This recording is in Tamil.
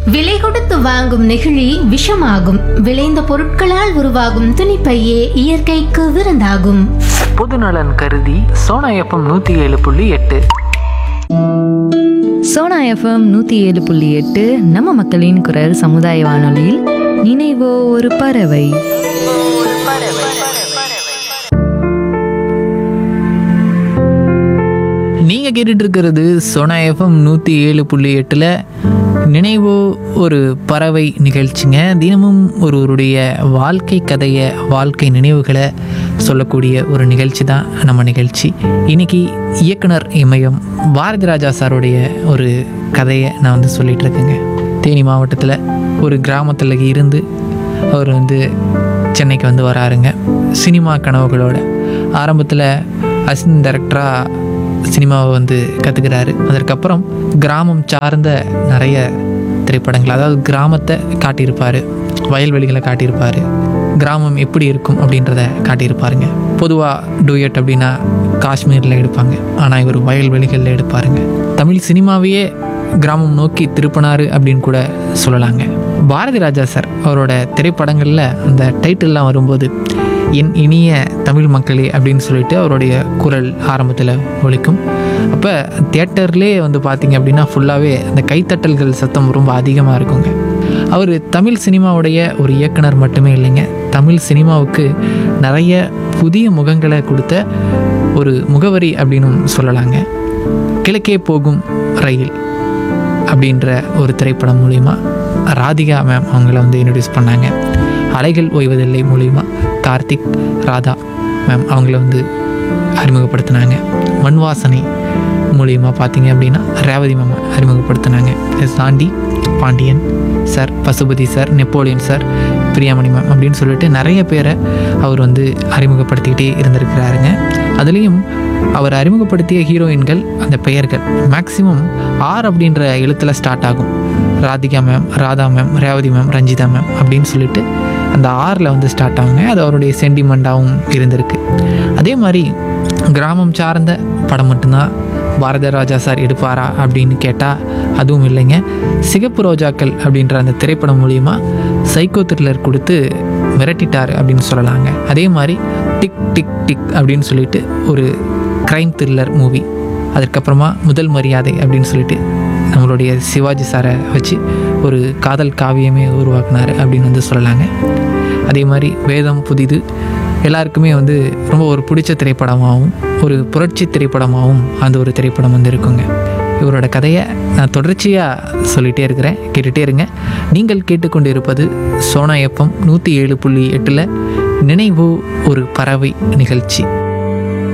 விலை கொடுத்து வாங்கும் நெகிழி விஷமாகும் விளைந்த பொருட்களால் உருவாகும் துணிப்பையே இயற்கைக்கு விருந்தாகும் பொதுநலன் கருதி சோனா எஃப்எம் நூற்றி ஏழு புள்ளி எட்டு சோனா எஃப்எம் நூற்றி ஏழு புள்ளி எட்டு நம்ம மக்களின் குரல் சமுதாய வானொலியில் நினைவோ ஒரு பறவை நீங்கள் கேட்டுட்டு இருக்கிறது சோனா எஃப்எம் நூற்றி ஏழு புள்ளி எட்டில் நினைவோ ஒரு பறவை நிகழ்ச்சிங்க தினமும் ஒருவருடைய வாழ்க்கை கதையை வாழ்க்கை நினைவுகளை சொல்லக்கூடிய ஒரு நிகழ்ச்சி தான் நம்ம நிகழ்ச்சி இன்னைக்கு இயக்குனர் இமயம் பாரதி ராஜா சாருடைய ஒரு கதையை நான் வந்து சொல்லிட்டு இருக்கேங்க தேனி மாவட்டத்தில் ஒரு கிராமத்தில் இருந்து அவர் வந்து சென்னைக்கு வந்து வராருங்க சினிமா கனவுகளோட ஆரம்பத்தில் அசிஸ்டன்ட் டைரக்டராக சினிமாவை வந்து கற்றுக்கிறாரு அதற்கப்புறம் கிராமம் சார்ந்த நிறைய திரைப்படங்கள் அதாவது கிராமத்தை காட்டியிருப்பார் வயல்வெளிகளை காட்டியிருப்பார் கிராமம் எப்படி இருக்கும் அப்படின்றத காட்டியிருப்பாருங்க பொதுவாக டூயட் அப்படின்னா காஷ்மீரில் எடுப்பாங்க ஆனால் இவர் வயல்வெளிகளில் எடுப்பாருங்க தமிழ் சினிமாவையே கிராமம் நோக்கி திருப்பினாரு அப்படின்னு கூட சொல்லலாங்க பாரதி ராஜா சார் அவரோட திரைப்படங்களில் அந்த டைட்டில்லாம் வரும்போது என் இனிய தமிழ் மக்களே அப்படின்னு சொல்லிட்டு அவருடைய குரல் ஆரம்பத்தில் ஒலிக்கும் அப்போ தியேட்டர்லேயே வந்து பார்த்தீங்க அப்படின்னா ஃபுல்லாகவே அந்த கைத்தட்டல்கள் சத்தம் ரொம்ப அதிகமாக இருக்குங்க அவர் தமிழ் சினிமாவுடைய ஒரு இயக்குனர் மட்டுமே இல்லைங்க தமிழ் சினிமாவுக்கு நிறைய புதிய முகங்களை கொடுத்த ஒரு முகவரி அப்படின்னு சொல்லலாங்க கிழக்கே போகும் ரயில் அப்படின்ற ஒரு திரைப்படம் மூலிமா ராதிகா மேம் அவங்கள வந்து இன்ட்ரடியூஸ் பண்ணாங்க அலைகள் ஓய்வதில்லை மூலிமா கார்த்திக் ராதா மேம் அவங்கள வந்து அறிமுகப்படுத்தினாங்க மண் வாசனை மூலியமா பார்த்தீங்க அப்படின்னா ரேவதி மேம் அறிமுகப்படுத்தினாங்க இதை தாண்டி Pandian sir Pasupathi sir Napoleon sir Priyamani ma'am அப்படின்னு சொல்லிட்டு நிறைய பேரை அவர் வந்து அறிமுகப்படுத்திக்கிட்டே இருந்திருக்கிறாருங்க அதுலேயும் அவர் அறிமுகப்படுத்திய ஹீரோயின்கள் அந்த பெயர்கள் மேக்ஸிமம் ஆர் அப்படின்ற எழுத்தில் ஸ்டார்ட் ஆகும் Radhika ma'am Radha ma'am Revathi ma'am Ranjitha ma'am அப்படின்னு சொல்லிட்டு அந்த ஆரில் வந்து ஸ்டார்ட் ஆகுங்க அது அவருடைய சென்டிமெண்ட்டாகவும் இருந்திருக்கு அதே மாதிரி கிராமம் சார்ந்த படம் மட்டும்தான் பாரத ராஜா சார் எடுப்பாரா அப்படின்னு கேட்டால் அதுவும் இல்லைங்க சிகப்பு ரோஜாக்கள் அப்படின்ற அந்த திரைப்படம் மூலிமா சைக்கோ த்ரில்லர் கொடுத்து மிரட்டிட்டார் அப்படின்னு சொல்லலாங்க அதே மாதிரி டிக் டிக் டிக் அப்படின்னு சொல்லிட்டு ஒரு க்ரைம் த்ரில்லர் மூவி அதுக்கப்புறமா முதல் மரியாதை அப்படின்னு சொல்லிட்டு நம்மளுடைய சிவாஜி சாரை வச்சு ஒரு காதல் காவியமே உருவாக்குனார் அப்படின்னு வந்து சொல்லலாங்க அதே மாதிரி வேதம் புதிது எல்லாருக்குமே வந்து ரொம்ப ஒரு பிடிச்ச திரைப்படமாகவும் ஒரு புரட்சி திரைப்படமாகவும் அந்த ஒரு திரைப்படம் வந்து இருக்குங்க இவரோட கதையை நான் தொடர்ச்சியாக சொல்லிகிட்டே இருக்கிறேன் கேட்டுகிட்டே இருங்க நீங்கள் கேட்டுக்கொண்டு இருப்பது சோனா எஃப்எம் நூற்றி ஏழு புள்ளி எட்டில் நினைவு ஒரு பறவை நிகழ்ச்சி